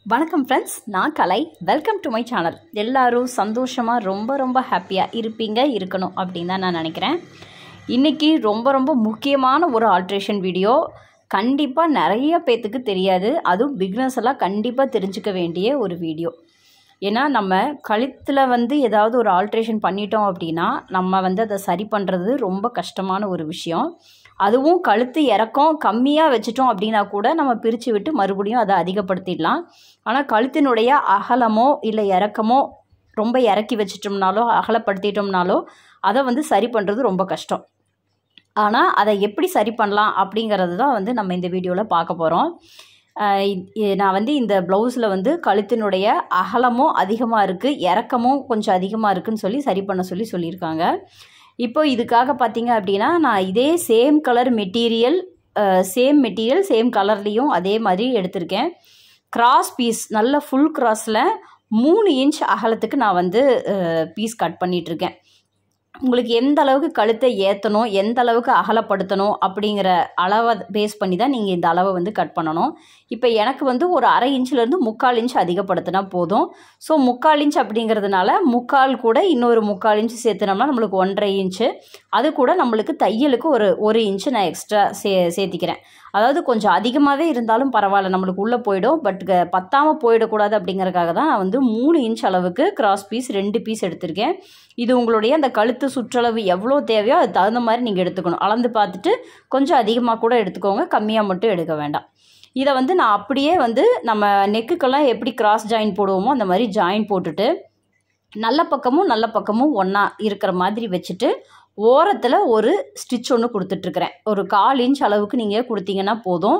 வணக்கம் ஃப்ரெண்ட்ஸ் நான் Kalai welcome to my channel எல்லாரும் சந்தோஷமாக ரொம்ப ரொம்ப ஹாப்பியாக இருப்பீங்க இருக்கணும் அப்படின்னு தான் நான் நினைக்கிறேன் இன்றைக்கி ரொம்ப ரொம்ப முக்கியமான ஒரு ஆல்ட்ரேஷன் வீடியோ கண்டிப்பாக நிறைய பேர்த்துக்கு தெரியாது அதுவும் பிக்னஸ் எல்லாம் கண்டிப்பாக தெரிஞ்சுக்க வேண்டிய ஒரு வீடியோ ஏன்னா நம்ம கழுத்தில் வந்து ஏதாவது ஒரு ஆல்ட்ரேஷன் பண்ணிட்டோம் அப்படின்னா நம்ம வந்து அதை சரி பண்ணுறது ரொம்ப கஷ்டமான ஒரு விஷயம் அதுவும் கழுத்து இறக்கம் கம்மியாக வச்சுட்டோம் அப்படின்னா கூட நம்ம பிரித்து விட்டு மறுபடியும் அதை அதிகப்படுத்திடலாம் ஆனால் கழுத்தினுடைய அகலமோ இல்லை இறக்கமோ ரொம்ப இறக்கி வச்சிட்டோம்னாலோ அகலப்படுத்திட்டோம்னாலோ அதை வந்து சரி பண்ணுறது ரொம்ப கஷ்டம் ஆனால் அதை எப்படி சரி பண்ணலாம் அப்படிங்கிறது தான் வந்து நம்ம இந்த வீடியோவில் பார்க்க போகிறோம் நான் வந்து இந்த ப்ளவுஸில் வந்து கழுத்தினுடைய அகலமும் அதிகமாக இருக்குது இறக்கமும் கொஞ்சம் அதிகமாக இருக்குதுன்னு சொல்லி சரி பண்ண சொல்லி சொல்லியிருக்காங்க இப்போ இதுக்காக பார்த்தீங்க அப்படின்னா நான் இதே same colour material same material same கலர்லேயும் அதே மாதிரி எடுத்திருக்கேன் கிராஸ் பீஸ் நல்ல ஃபுல் கிராஸில் மூணு இன்ச் அகலத்துக்கு நான் வந்து பீஸ் கட் பண்ணிகிட்ருக்கேன் உங்களுக்கு எந்த அளவுக்கு கழுத்தை ஏற்றணும் எந்த அளவுக்கு அகலப்படுத்தணும் அப்படிங்கிற அளவை பேஸ் பண்ணி தான் நீங்கள் இந்த அளவை வந்து கட் பண்ணணும் இப்போ எனக்கு வந்து ஒரு அரை இன்ச்லேருந்து முக்கால் இன்ச் அதிகப்படுத்தினா போதும் ஸோ முக்கால் இன்ச் அப்படிங்கிறதுனால முக்கால் கூட இன்னொரு முக்கால் இன்ச் சேர்த்துனோம்னா நம்மளுக்கு ஒன்றரை இன்ச்சு அது கூட நம்மளுக்கு தையலுக்கு ஒரு ஒரு இன்ச்சு நான் எக்ஸ்ட்ரா சே சேர்த்திக்கிறேன் அதாவது கொஞ்சம் அதிகமாகவே இருந்தாலும் பரவாயில்ல நம்மளுக்கு உள்ளே போயிடும் பட் பத்தாமல் போயிடக்கூடாது அப்படிங்கிறதுக்காக தான் நான் வந்து மூணு இன்ச் அளவுக்கு கிராஸ் பீஸ் ரெண்டு பீஸ் எடுத்திருக்கேன் இது உங்களுடைய அந்த கழுத்து சுற்றளவு எவ்வளோ தேவையோ அது தகுந்த மாதிரி நீங்கள் எடுத்துக்கணும் அளந்து பார்த்துட்டு கொஞ்சம் அதிகமாக கூட எடுத்துக்கோங்க கம்மியாக மட்டும் எடுக்க வேண்டாம் இதை வந்து நான் அப்படியே வந்து நம்ம நெக்குக்கெல்லாம் எப்படி கிராஸ் ஜாயின் போடுவோமோ அந்த மாதிரி ஜாயின் போட்டுட்டு நல்ல பக்கமும் நல்ல பக்கமும் ஒன்றா இருக்கிற மாதிரி வச்சுட்டு ஓரத்தில் ஒரு ஸ்டிச் ஒன்று கொடுத்துட்ருக்குறேன் ஒரு கால் இன்ச் அளவுக்கு நீங்கள் கொடுத்தீங்கன்னா போதும்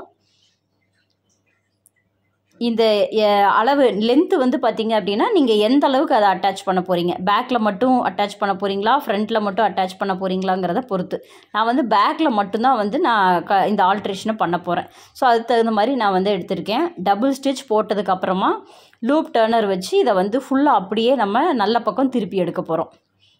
இந்த அளவு லென்த்து வந்து பார்த்தீங்க அப்படின்னா நீங்கள் எந்த அளவுக்கு அதை அட்டாச் பண்ண போகிறீங்க பேக்கில் மட்டும் அட்டாச் பண்ண போகிறீங்களா ஃப்ரண்ட்டில் மட்டும் அட்டாச் பண்ண போகிறீங்களாங்கிறத பொறுத்து நான் வந்து பேக்கில் மட்டும்தான் வந்து நான் க இந்த ஆல்ட்ரேஷனை பண்ண போகிறேன் ஸோ அதுக்கு தகுந்த மாதிரி நான் வந்து எடுத்திருக்கேன் டபுள் ஸ்டிச் போட்டதுக்கப்புறமா லூப் டேர்னர் வச்சு இதை வந்து ஃபுல்லாக அப்படியே நம்ம நல்ல பக்கம் திருப்பி எடுக்க போகிறோம்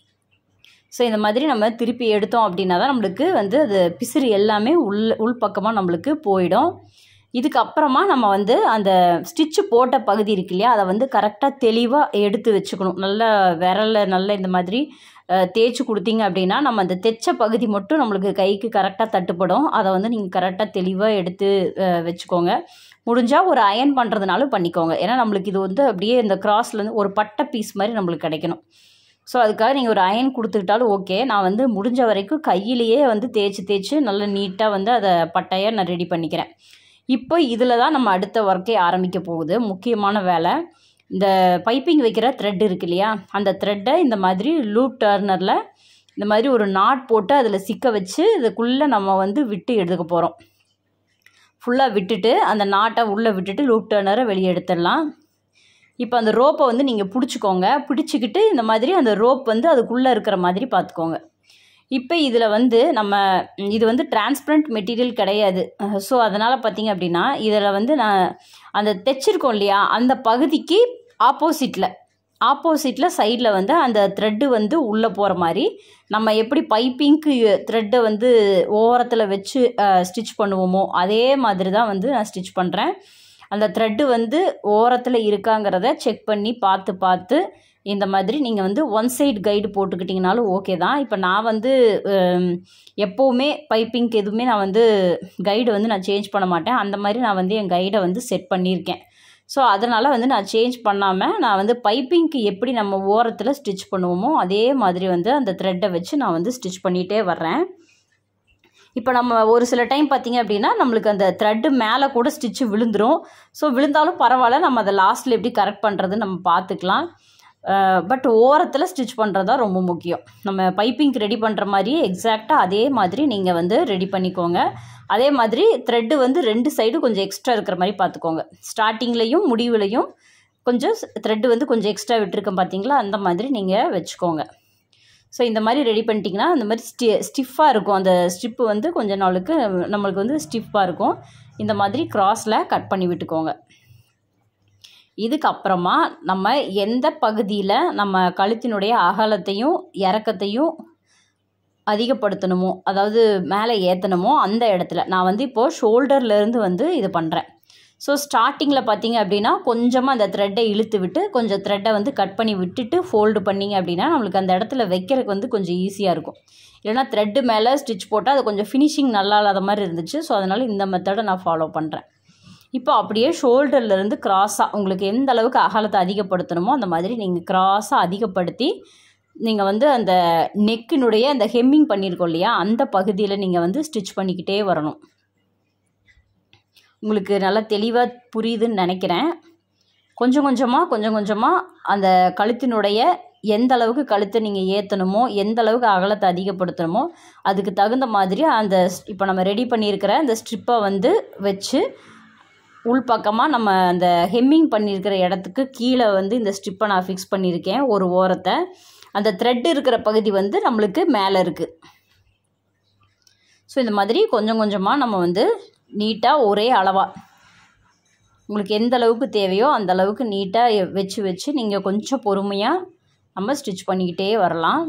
ஸோ இந்த மாதிரி நம்ம திருப்பி எடுத்தோம் அப்படின்னா தான் நம்மளுக்கு வந்து அது பிசிறு எல்லாமே உள் உள் பக்கமாக நம்மளுக்கு போயிடும் இதுக்கப்புறமா நம்ம வந்து அந்த ஸ்டிச்சு போட்ட பகுதி இருக்கு இல்லையா அதை வந்து கரெக்டாக தெளிவாக எடுத்து வச்சுக்கணும் நல்ல விரலில் நல்ல இந்த மாதிரி தேய்ச்சி கொடுத்தீங்க அப்படின்னா நம்ம அந்த தைச்ச பகுதி மட்டும் நம்மளுக்கு கைக்கு கரெக்டாக தட்டுப்படும் அதை வந்து நீங்கள் கரெக்டாக தெளிவாக எடுத்து வச்சுக்கோங்க முடிஞ்சால் ஒரு அயன் பண்ணுறதுனாலும் பண்ணிக்கோங்க ஏன்னா நம்மளுக்கு இது வந்து அப்படியே இந்த கிராஸ்லேருந்து ஒரு பட்டை பீஸ் மாதிரி நம்மளுக்கு கிடைக்கணும் ஸோ அதுக்காக நீங்கள் ஒரு அயன் கொடுத்துக்கிட்டாலும் ஓகே நான் வந்து முடிஞ்ச வரைக்கும் கையிலேயே வந்து தேய்ச்சி தேய்ச்சி நல்லா நீட்டாக வந்து அதை பட்டையாக நான் ரெடி பண்ணிக்கிறேன் இப்போ இதில் தான் நம்ம அடுத்த ஒர்க்கே ஆரம்பிக்க போகுது முக்கியமான வேலை இந்த பைப்பிங் வைக்கிற த்ரெட் இருக்கு இல்லையா அந்த த்ரெட்டை இந்த மாதிரி லூப் டர்னரில் இந்த மாதிரி ஒரு நாட் போட்டு அதில் சிக்க வச்சு இதுக்குள்ளே நம்ம வந்து விட்டு எடுக்க போகிறோம் ஃபுல்லாக விட்டுட்டு அந்த நாட்டை உள்ளே விட்டுட்டு லூப் டர்னரை வெளியே எடுத்துடலாம் இப்போ அந்த ரோப்பை வந்து நீங்கள் பிடிச்சிக்கோங்க பிடிச்சிக்கிட்டு இந்த மாதிரி அந்த ரோப் வந்து அதுக்குள்ளே இருக்கிற மாதிரி பார்த்துக்கோங்க இப்போ இதில் வந்து நம்ம இது வந்து டிரான்ஸ்பரண்ட் மெட்டீரியல் கிடையாது ஸோ அதனால் பார்த்திங்க அப்படின்னா இதில் வந்து நான் அந்த தைச்சிருக்கோம் இல்லையா அந்த பகுதிக்கு ஆப்போசிட்டில் ஆப்போசிட்டில் சைடில் வந்து அந்த த்ரெட்டு வந்து உள்ளே போகிற மாதிரி நம்ம எப்படி பைப்பிங்க்கு த்ரெட்டை வந்து ஓரத்தில் வச்சு ஸ்டிச் பண்ணுவோமோ அதே மாதிரி தான் வந்து நான் ஸ்டிச் பண்ணுறேன் அந்த த்ரெட்டு வந்து ஓரத்தில் இருக்காங்கிறத செக் பண்ணி பார்த்து பார்த்து இந்த மாதிரி நீங்கள் வந்து ஒன் சைடு கைடு போட்டுக்கிட்டிங்கனாலும் ஓகே தான் இப்போ நான் வந்து எப்போவுமே பைப்பிங்க்கு எதுவுமே நான் வந்து கைடு வந்து நான் சேஞ்ச் பண்ண மாட்டேன் அந்த மாதிரி நான் வந்து என் கைடை வந்து செட் பண்ணியிருக்கேன் ஸோ அதனால் வந்து நான் சேஞ்ச் பண்ணாமல் நான் வந்து பைப்பிங்க்கு எப்படி நம்ம ஓரத்தில் ஸ்டிச் பண்ணுவோமோ அதே மாதிரி வந்து அந்த த்ரெட்டை வச்சு நான் வந்து ஸ்டிச் பண்ணிகிட்டே வர்றேன் இப்போ நம்ம ஒரு சில டைம் பார்த்திங்க அப்படின்னா நம்மளுக்கு அந்த த்ரெட்டு மேலே கூட ஸ்டிச்சு விழுந்துடும் ஸோ விழுந்தாலும் பரவாயில்ல நம்ம அதை லாஸ்ட்டில் எப்படி கரெக்ட் பண்ணுறது நம்ம பார்த்துக்கலாம் பட் ஓரத்தில் ஸ்டிச் பண்ணுறது தான் ரொம்ப முக்கியம் நம்ம பைப்பிங்க்கு ரெடி பண்ணுற மாதிரியே எக்ஸாக்டாக அதே மாதிரி நீங்கள் வந்து ரெடி பண்ணிக்கோங்க அதே மாதிரி த்ரெட்டு வந்து ரெண்டு சைடு கொஞ்சம் எக்ஸ்ட்ரா இருக்கிற மாதிரி பார்த்துக்கோங்க ஸ்டார்டிங்லேயும் முடிவுலையும் கொஞ்சம் த்ரெட்டு வந்து கொஞ்சம் எக்ஸ்ட்ரா விட்டுருக்கேன் பார்த்தீங்களா அந்த மாதிரி நீங்கள் வச்சுக்கோங்க ஸோ இந்த மாதிரி ரெடி பண்ணிட்டிங்கன்னா அந்த மாதிரி ஸ்டி ஸ்டிஃபாக இருக்கும் அந்த ஸ்டிப்பு வந்து கொஞ்ச நாளுக்கு நம்மளுக்கு வந்து ஸ்டிஃபாக இருக்கும் இந்த மாதிரி க்ராஸில் கட் பண்ணி விட்டுக்கோங்க இதுக்கப்புறமா நம்ம எந்த பகுதியில் நம்ம கழுத்தினுடைய அகலத்தையும் இறக்கத்தையும் அதிகப்படுத்தணுமோ அதாவது மேலே ஏற்றணுமோ அந்த இடத்துல நான் வந்து இப்போது ஷோல்டர்லேருந்து வந்து இது பண்ணுறேன் ஸோ ஸ்டார்டிங்கில் பார்த்தீங்க அப்படின்னா கொஞ்சமாக அந்த த்ரெட்டை இழுத்து விட்டு கொஞ்சம் த்ரெட்டை வந்து கட் பண்ணி விட்டுட்டு ஃபோல்டு பண்ணிங்க அப்படின்னா நம்மளுக்கு அந்த இடத்துல வைக்கிறதுக்கு வந்து கொஞ்சம் ஈஸியாக இருக்கும் இல்லைனா த்ரெட்டு மேலே ஸ்டிச் போட்டால் அது கொஞ்சம் ஃபினிஷிங் நல்லா இல்லாத மாதிரி இருந்துச்சு ஸோ அதனால் இந்த மெத்தடை நான் ஃபாலோ பண்ணுறேன் இப்போ அப்படியே ஷோல்டர்லேருந்து கிராஸாக உங்களுக்கு எந்த அளவுக்கு அகலத்தை அதிகப்படுத்தணுமோ அந்த மாதிரி நீங்கள் கிராஸாக அதிகப்படுத்தி நீங்கள் வந்து அந்த நெக்கினுடைய அந்த ஹெம்மிங் பண்ணியிருக்கோம் இல்லையா அந்த பகுதியில் நீங்கள் வந்து ஸ்டிச் பண்ணிக்கிட்டே வரணும் உங்களுக்கு நல்லா தெளிவாக புரியுதுன்னு நினைக்கிறேன் கொஞ்சம் கொஞ்சமாக கொஞ்சம் கொஞ்சமாக அந்த கழுத்தினுடைய எந்த அளவுக்கு கழுத்தை நீங்கள் ஏற்றணுமோ எந்த அளவுக்கு அகலத்தை அதிகப்படுத்தணுமோ அதுக்கு தகுந்த மாதிரி அந்த இப்போ நம்ம ரெடி பண்ணியிருக்கிற அந்த ஸ்ட்ரிப்பை வந்து வச்சு உள்பக்கமாக நம்ம அந்த ஹெம்மிங் பண்ணியிருக்கிற இடத்துக்கு கீழே வந்து இந்த ஸ்ட்ரிப்பை நான் ஃபிக்ஸ் பண்ணியிருக்கேன் ஒரு ஓரத்தை அந்த த்ரெட் இருக்கிற பகுதி வந்து நம்மளுக்கு மேலே இருக்குது ஸோ இந்த மாதிரி கொஞ்சம் கொஞ்சமாக நம்ம வந்து நீட்டாக ஒரே அளவாக உங்களுக்கு எந்த அளவுக்கு தேவையோ அந்த அளவுக்கு நீட்டாக வச்சு வச்சு நீங்கள் கொஞ்சம் பொறுமையாக நம்ம ஸ்டிச் பண்ணிக்கிட்டே வரலாம்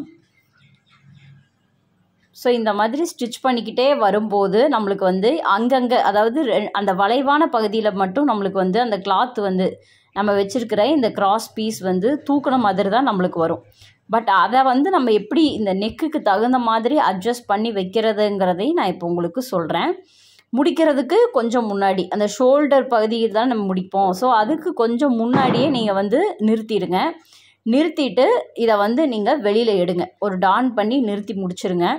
ஸோ இந்த மாதிரி ஸ்டிச் பண்ணிக்கிட்டே வரும்போது நம்மளுக்கு வந்து அங்கங்கே அதாவது ரெ- அந்த வளைவான பகுதியில் மட்டும் நம்மளுக்கு வந்து அந்த கிளாத் வந்து நம்ம வச்சிருக்கிற இந்த கிராஸ் பீஸ் வந்து தூக்கின மாதிரி தான் நம்மளுக்கு வரும் பட் அதை வந்து நம்ம எப்படி இந்த நெக்குக்கு தகுந்த மாதிரி அட்ஜஸ்ட் பண்ணி வைக்கிறதுங்கிறதையும் நான் இப்போ உங்களுக்கு சொல்கிறேன் முடிக்கிறதுக்கு கொஞ்சம் முன்னாடி அந்த ஷோல்டர் பகுதியில் தான் நம்ம முடிப்போம் ஸோ அதுக்கு கொஞ்சம் முன்னாடியே நீங்கள் வந்து நிறுத்திடுங்க நிறுத்திட்டு இதை வந்து நீங்கள் வெளியில் எடுங்க ஒரு டான் பண்ணி நிறுத்தி முடிச்சிருங்க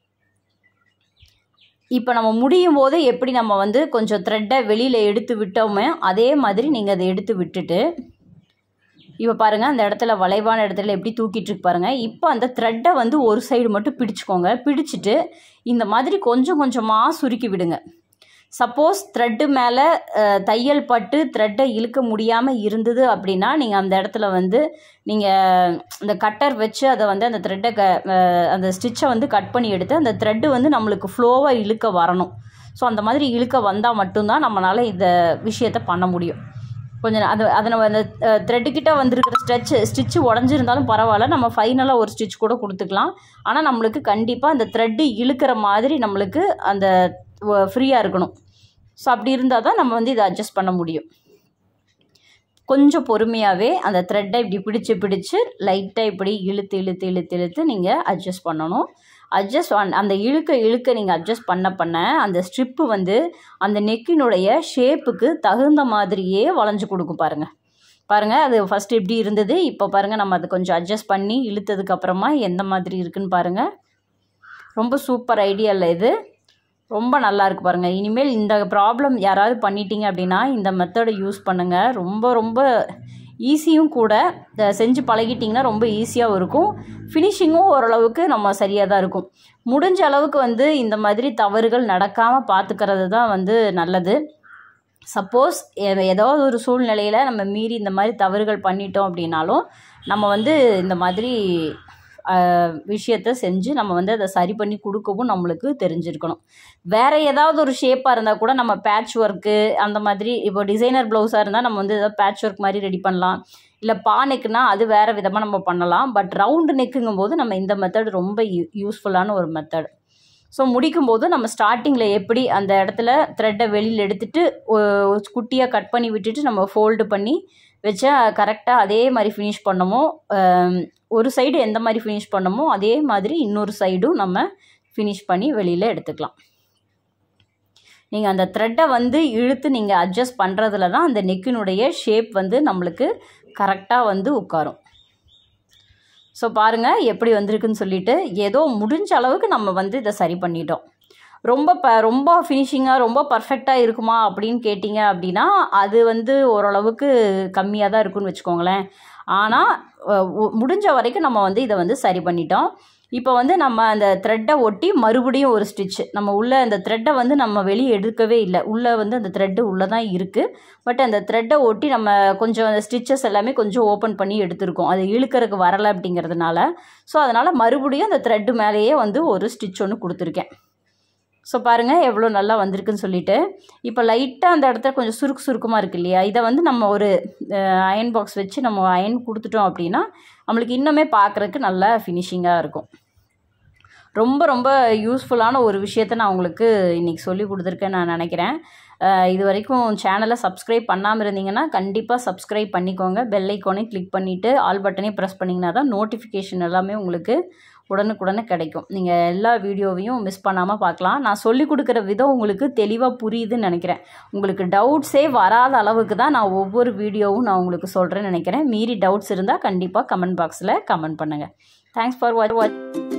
இப்போ நம்ம முடியும் போது எப்படி நம்ம வந்து கொஞ்சம் த்ரெட்டை வெளியில் எடுத்து விட்டோமே அதே மாதிரி நீங்கள் அதை எடுத்து விட்டுட்டு இப்போ பாருங்கள் அந்த இடத்துல வளைவான இடத்துல எப்படி தூக்கிட்டு இருக்கு பாருங்கள் இப்போ அந்த த்ரெட்டை வந்து ஒரு சைடு மட்டும் பிடிச்சிக்கோங்க பிடிச்சிட்டு இந்த மாதிரி கொஞ்சம் கொஞ்சமாக சுருக்கி விடுங்க சப்போஸ் த்ரெட்டு மேலே தையல் பட்டு த்ரெட்டை இழுக்க முடியாமல் இருந்தது அப்படின்னா நீங்கள் அந்த இடத்துல வந்து நீங்கள் இந்த கட்டர் வச்சு அதை வந்து அந்த த்ரெட்டை க அஹ், அந்த ஸ்டிச்சை வந்து கட் பண்ணி எடுத்து அந்த த்ரெட்டு வந்து நம்மளுக்கு ஃப்ளோவாக இழுக்க வரணும் ஸோ அந்த மாதிரி இழுக்க வந்தால் மட்டும்தான் நம்மளால் இந்த விஷயத்தை பண்ண முடியும் கொஞ்சம் அது அதை நம்ம அந்த த்ரெட்டுக்கிட்ட வந்திருக்கிற ஸ்ட்ரெச்சு ஸ்டிச்சு உடஞ்சிருந்தாலும் பரவாயில்ல நம்ம ஃபைனலாக ஒரு ஸ்டிச் கூட கொடுத்துக்கலாம் ஆனால் நம்மளுக்கு கண்டிப்பாக அந்த த்ரெட்டு இழுக்கிற மாதிரி நம்மளுக்கு அந்த ஃப்ரீயாக இருக்கணும் ஸோ அப்படி இருந்தால் தான் நம்ம வந்து இதை அட்ஜஸ்ட் பண்ண முடியும் கொஞ்சம் பொறுமையாகவே அந்த த்ரெட்டை இப்படி பிடிச்சு பிடிச்சு லைட்டாக இப்படி இழுத்து இழுத்து இழுத்து இழுத்து நீங்கள் அட்ஜஸ்ட் பண்ணணும் அட்ஜஸ்ட் அந்த இழுக்க இழுக்க நீங்கள் அட்ஜஸ்ட் பண்ண பண்ண அந்த ஸ்ட்ரிப்பு வந்து அந்த நெக்கினுடைய ஷேப்புக்கு தகுந்த மாதிரியே வளைஞ்சு கொடுக்கும் பாருங்கள் பாருங்கள் அது ஃபஸ்ட்டு எப்படி இருந்தது இப்போ பாருங்கள் நம்ம அதை கொஞ்சம் அட்ஜஸ்ட் பண்ணி இழுத்ததுக்கு அப்புறமா எந்த மாதிரி இருக்குன்னு பாருங்கள் ரொம்ப சூப்பர் ஐடியா இல்லை இது ரொம்ப நல்லா இருக்கு பாருங்கள் இனிமேல் இந்த ப்ராப்ளம் யாராவது பண்ணிட்டீங்க அப்படின்னா இந்த மெத்தடை யூஸ் பண்ணுங்கள் ரொம்ப ரொம்ப ஈஸியும் கூட இதை செஞ்சு பழகிட்டிங்கன்னா ரொம்ப ஈஸியாகவும் இருக்கும் ஃபினிஷிங்கும் ஓரளவுக்கு நம்ம சரியாக தான் இருக்கும் முடிஞ்ச அளவுக்கு வந்து இந்த மாதிரி தவறுகள் நடக்காமல் பார்த்துக்கிறது தான் வந்து நல்லது சப்போஸ் ஏதோ ஒரு சூழ்நிலையில் நம்ம மீறி இந்த மாதிரி தவறுகள் பண்ணிட்டோம் அப்படின்னாலும் நம்ம வந்து இந்த மாதிரி ஆஹ், விஷயத்த செஞ்சு நம்ம வந்து அதை சரி பண்ணி கொடுக்கவும் நம்மளுக்கு தெரிஞ்சிருக்கணும் வேறு ஏதாவது ஒரு ஷேப்பாக இருந்தால் கூட நம்ம பேட்ச் ஒர்க்கு அந்த மாதிரி இப்போ டிசைனர் ப்ளவுஸாக இருந்தால் நம்ம வந்து ஏதாவது பேட்ச் ஒர்க் மாதிரி ரெடி பண்ணலாம் இல்லை பா நெக்குனா அது வேறு விதமாக நம்ம பண்ணலாம் பட் ரவுண்டு நெக்குங்கும் போது நம்ம இந்த மெத்தட் ரொம்ப யூ யூஸ்ஃபுல்லான ஒரு மெத்தட் ஸோ முடிக்கும்போது நம்ம ஸ்டார்டிங்கில் எப்படி அந்த இடத்துல த்ரெட்டை வெளியில் எடுத்துட்டு ஒ- குட்டியாக கட் பண்ணி விட்டுட்டு நம்ம ஃபோல்டு பண்ணி வச்சா கரெக்டாக அதே மாதிரி ஃபினிஷ் பண்ணமோ ஆம், ஒரு சைடு எந்த மாதிரி ஃபினிஷ் பண்ணமோ அதே மாதிரி இன்னொரு சைடும் நம்ம ஃபினிஷ் பண்ணி வெளியில் எடுத்துக்கலாம் நீங்கள் அந்த த்ரெட்டை வந்து இழுத்து நீங்கள் அட்ஜஸ்ட் பண்ணுறதுல தான் அந்த நெக்கினுடைய ஷேப் வந்து நம்மளுக்கு கரெக்டாக வந்து உட்காரும் ஸோ பாருங்கள் எப்படி வந்திருக்குன்னு சொல்லிட்டு ஏதோ முடிஞ்ச அளவுக்கு நம்ம வந்து இதை சரி பண்ணிட்டோம் ரொம்ப ப ரொம்ப ஃபினிஷிங்காக ரொம்ப பர்ஃபெக்டாக இருக்குமா அப்படின்னு கேட்டிங்க அப்படின்னா அது வந்து ஓரளவுக்கு கம்மியாக தான் இருக்குன்னு வச்சுக்கோங்களேன் ஆனால் அஹ், ஒ- முடிஞ்ச வரைக்கும் நம்ம வந்து இதை வந்து சரி பண்ணிட்டோம் இப்போ வந்து நம்ம அந்த த்ரெட்டை ஒட்டி மறுபடியும் ஒரு ஸ்டிச் நம்ம உள்ளே அந்த த்ரெட்டை வந்து நம்ம வெளியே எடுக்கவே இல்லை உள்ளே வந்து அந்த த்ரெட்டு உள்ளே தான் இருக்குது பட் அந்த த்ரெட்டை ஒட்டி நம்ம கொஞ்சம் அந்த ஸ்டிச்சஸ் எல்லாமே கொஞ்சம் ஓப்பன் பண்ணி எடுத்திருக்கோம் அது இழுக்கறதுக்கு வரலை அப்படிங்கிறதுனால ஸோ அதனால் மறுபடியும் அந்த த்ரெட்டு மேலேயே வந்து ஒரு ஸ்டிச் ஒன்று கொடுத்துருக்கேன் ஸோ பாருங்கள் எவ்வளோ நல்லா வந்திருக்குன்னு சொல்லிட்டு இப்போ லைட்டாக அந்த இடத்துல கொஞ்சம் சுருக்கு சுருக்கமாக இருக்கு இல்லையா இதை வந்து நம்ம ஒரு அயன் பாக்ஸ் வச்சு நம்ம அயன் கொடுத்துட்டோம் அப்படின்னா நம்மளுக்கு இன்னுமே பார்க்குறதுக்கு நல்லா ஃபினிஷிங்காக இருக்கும் ரொம்ப ரொம்ப யூஸ்ஃபுல்லான ஒரு விஷயத்த நான் உங்களுக்கு இன்றைக்கி சொல்லி கொடுத்துருக்கேன்னு நான் நினைக்கிறேன் அஹ் இது வரைக்கும் சேனலை சப்ஸ்கிரைப் பண்ணாமல் இருந்தீங்கன்னா கண்டிப்பாக சப்ஸ்கிரைப் பண்ணிக்கோங்க பெல் ஐக்கானே கிளிக் பண்ணிவிட்டு ஆல் பட்டனே ப்ரெஸ் பண்ணிங்கன்னா தான் நோட்டிஃபிகேஷன் எல்லாமே உங்களுக்கு உடனுக்குடனே கிடைக்கும் நீங்கள் எல்லா வீடியோவையும் மிஸ் பண்ணாமல் பார்க்கலாம் நான் சொல்லி கொடுக்குற விதம் உங்களுக்கு தெளிவாக புரியுதுன்னு நினைக்கிறேன் உங்களுக்கு டவுட்ஸே வராத அளவுக்கு தான் நான் ஒவ்வொரு வீடியோவும் நான் உங்களுக்கு சொல்கிறேன்னு நினைக்கிறேன் மீறி டவுட்ஸ் இருந்தால் கண்டிப்பாக கமெண்ட் பாக்ஸில் கமெண்ட் பண்ணுங்கள் தேங்க்ஸ் ஃபார் வாட்ச்